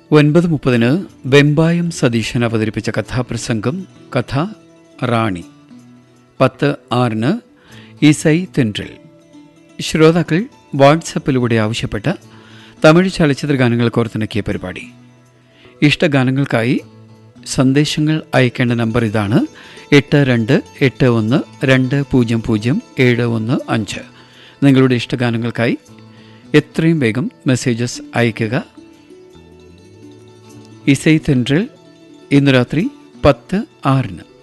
ഒൻപത് മുപ്പതിന് വെമ്പായം സതീശൻ അവതരിപ്പിച്ച കഥാപ്രസംഗം കഥ റാണി പത്ത് ആറിന് ഇസൈ തെൻട്രൽ ശ്രോതാക്കൾ വാട്സപ്പിലൂടെ ആവശ്യപ്പെട്ട തമിഴ് ചലച്ചിത്ര ഗാനങ്ങൾ കോർത്തിണക്കിയ പരിപാടി ഇഷ്ടഗാനങ്ങൾക്കായി സന്ദേശങ്ങൾ അയക്കേണ്ട നമ്പർ ഇതാണ് എട്ട് രണ്ട് എട്ട് ഒന്ന് രണ്ട് പൂജ്യം പൂജ്യം ഏഴ് ഒന്ന് അഞ്ച് നിങ്ങളുടെ ഇഷ്ടഗാനങ്ങൾക്കായി എത്രയും വേഗം മെസ്സേജസ് അയയ്ക്കുക ഇസൈ തെൻട്രൽ ഇന്ന് രാത്രി പത്ത് ആറിന്